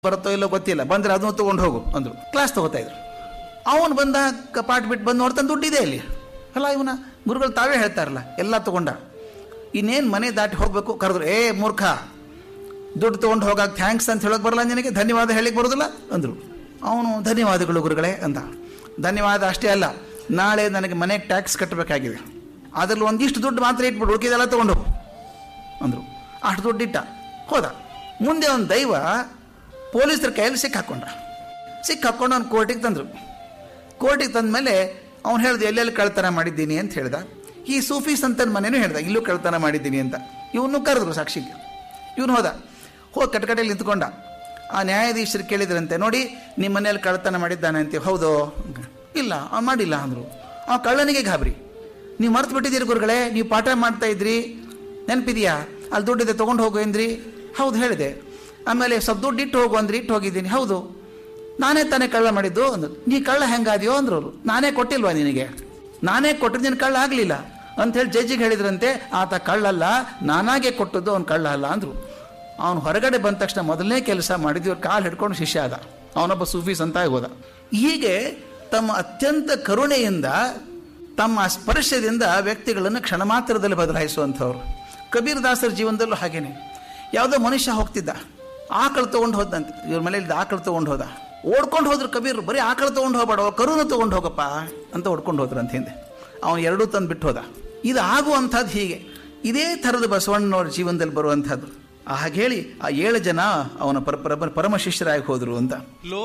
ಬರುತ್ತೋ ಇಲ್ಲೋ ಗೊತ್ತಿಲ್ಲ ಬಂದ್ರೆ ಅದನ್ನು ತಗೊಂಡು ಹೋಗು ಅಂದ್ರು ಕ್ಲಾಸ್ ತಗೋತಾ ಇದ್ರು ಅವನು ಬಂದ ಕಪಾಟ್ ಬಿಟ್ಟು ಬಂದು ನೋಡ್ತಾನೆ ದುಡ್ಡಿದೆ ಅಲ್ಲಿ ಅಲ್ಲ ಇವನ ಗುರುಗಳು ತಾವೇ ಹೇಳ್ತಾರಲ್ಲ ಎಲ್ಲ ತಗೊಂಡ ಇನ್ನೇನು ಮನೆ ದಾಟಿ ಹೋಗ್ಬೇಕು ಕರೆದ್ರು ಏ ಮೂರ್ಖ ದುಡ್ಡು ತೊಗೊಂಡು ಹೋಗಾಕ ಥ್ಯಾಂಕ್ಸ್ ಅಂತ ಹೇಳೋಕೆ ಬರಲ್ಲ ನಿನಗೆ ಧನ್ಯವಾದ ಹೇಳಿಕ್ ಬರೋದಿಲ್ಲ ಅಂದರು ಅವನು ಧನ್ಯವಾದಗಳು ಗುರುಗಳೇ ಅಂದ ಧನ್ಯವಾದ ಅಷ್ಟೇ ಅಲ್ಲ ನಾಳೆ ನನಗೆ ಮನೆಗೆ ಟ್ಯಾಕ್ಸ್ ಕಟ್ಟಬೇಕಾಗಿದೆ ಅದರಲ್ಲಿ ಒಂದಿಷ್ಟು ದುಡ್ಡು ಮಾತ್ರ ಇಟ್ಬಿಡು ಉಳಿಕೆದೆಲ್ಲ ತೊಗೊಂಡು ಹೋಗು ಅಂದರು ಅಷ್ಟು ದುಡ್ಡು ಇಟ್ಟ ಹೋದ ಮುಂದೆ ಒಂದು ದೈವ ಪೊಲೀಸರ ಕೈಯಲ್ಲಿ ಸಿಕ್ಕ ಹಾಕೊಂಡ ಸಿಕ್ಕ ಹಾಕೊಂಡು ಅವ್ನು ಕೋರ್ಟಿಗೆ ತಂದರು ಕೋರ್ಟಿಗೆ ತಂದ ಮೇಲೆ ಅವ್ನು ಹೇಳ್ದೆ ಎಲ್ಲೆಲ್ಲಿ ಕಳ್ತನ ಮಾಡಿದ್ದೀನಿ ಅಂತ ಹೇಳ್ದ ಈ ಸೂಫಿ ಸಂತನ ಮನೇನೂ ಹೇಳ್ದ ಇಲ್ಲೂ ಕಳ್ತನ ಮಾಡಿದ್ದೀನಿ ಅಂತ ಇವನು ಕರೆದ್ರು ಸಾಕ್ಷಿಗೆ ಇವನು ಹೋದ ಹೋಗಿ ಕಟಕಟೆಯಲ್ಲಿ ನಿಂತ್ಕೊಂಡ ಆ ನ್ಯಾಯಾಧೀಶರು ಕೇಳಿದ್ರಂತೆ ನೋಡಿ ನಿಮ್ಮ ಮನೇಲಿ ಕಳ್ತನ ಮಾಡಿದ್ದಾನೆ ಅಂತ ಹೌದು ಇಲ್ಲ ಅವ್ನು ಮಾಡಿಲ್ಲ ಅಂದರು ಆ ಕಳ್ಳನಿಗೆ ಗಾಬರಿ ನೀವು ಮರ್ತು ಬಿಟ್ಟಿದ್ದೀರಿ ಗುರುಗಳೇ ನೀವು ಪಾಠ ಮಾಡ್ತಾ ಇದ್ರಿ ನೆನಪಿದೆಯಾ ಅಲ್ಲಿ ದುಡ್ಡಿದೆ ತೊಗೊಂಡು ಹೋಗು ಎಂದ್ರಿ ಹೌದು ಹೇಳಿದೆ ಆಮೇಲೆ ಸ್ವಲ್ಪ ದುಡ್ಡು ಇಟ್ಟು ಹೋಗು ಅಂದ್ರಿ ಇಟ್ಟು ಹೋಗಿದ್ದೀನಿ ಹೌದು ನಾನೇ ತಾನೇ ಕಳ್ಳ ಮಾಡಿದ್ದು ಅಂದ್ರು ನೀ ಕಳ್ಳ ಹೆಂಗಾದ್ಯೋ ಅಂದ್ರು ಅವ್ರು ನಾನೇ ಕೊಟ್ಟಿಲ್ವಾ ನಿನಗೆ ನಾನೇ ಕೊಟ್ಟಿದ್ದು ನೀನು ಕಳ್ಳ ಆಗಲಿಲ್ಲ ಅಂಥೇಳಿ ಜಡ್ಜಿಗೆ ಹೇಳಿದ್ರಂತೆ ಆತ ಕಳ್ಳಲ್ಲ ನಾನಾಗೆ ಕೊಟ್ಟದ್ದು ಅವ್ನು ಕಳ್ಳ ಅಲ್ಲ ಅಂದರು ಅವನು ಹೊರಗಡೆ ಬಂದ ತಕ್ಷಣ ಮೊದಲನೇ ಕೆಲಸ ಮಾಡಿದ್ದು ಇವ್ರು ಕಾಲು ಹಿಡ್ಕೊಂಡು ಶಿಷ್ಯ ಆದ ಅವನೊಬ್ಬ ಸೂಫಿ ಸಂತ ಹೋದ ಹೀಗೆ ತಮ್ಮ ಅತ್ಯಂತ ಕರುಣೆಯಿಂದ ತಮ್ಮ ಸ್ಪರ್ಶದಿಂದ ವ್ಯಕ್ತಿಗಳನ್ನು ಕ್ಷಣ ಮಾತ್ರದಲ್ಲಿ ಬದಲಾಯಿಸುವಂಥವ್ರು ಕಬೀರ್ ದಾಸರ ಜೀವನದಲ್ಲೂ ಹಾಗೇನೆ ಯಾವುದೋ ಮನುಷ್ಯ ಹೋಗ್ತಿದ್ದ ಆಕಳು ತೊಗೊಂಡು ಹೋದಂತೆ ಇವ್ರ ಮನೇಲಿ ಆಕಳು ತೊಗೊಂಡು ಹೋದ ಓಡ್ಕೊಂಡು ಹೋದ್ರು ಕಬೀರ್ ಬರೀ ಆಕಳು ತೊಗೊಂಡು ಹೋಗ್ಬೇಡ ಕರುನ ತೊಗೊಂಡು ಹೋಗಪ್ಪ ಅಂತ ಓಡ್ಕೊಂಡು ಹೋದ್ರು ಅಂತ ಹಿಂದೆ ಅವನು ಎರಡೂ ತಂದು ಬಿಟ್ಟು ಹೋದ ಇದು ಆಗುವಂಥದ್ದು ಹೀಗೆ ಇದೇ ಥರದ ಬಸವಣ್ಣನವ್ರ ಜೀವನದಲ್ಲಿ ಬರುವಂಥದ್ದು ಹಾಗೆ ಹೇಳಿ ಆ ಏಳು ಜನ ಅವನ ಪರ ಪರ ಪರಮ ಶಿಷ್ಯರಾಗಿ ಹೋದರು ಅಂತ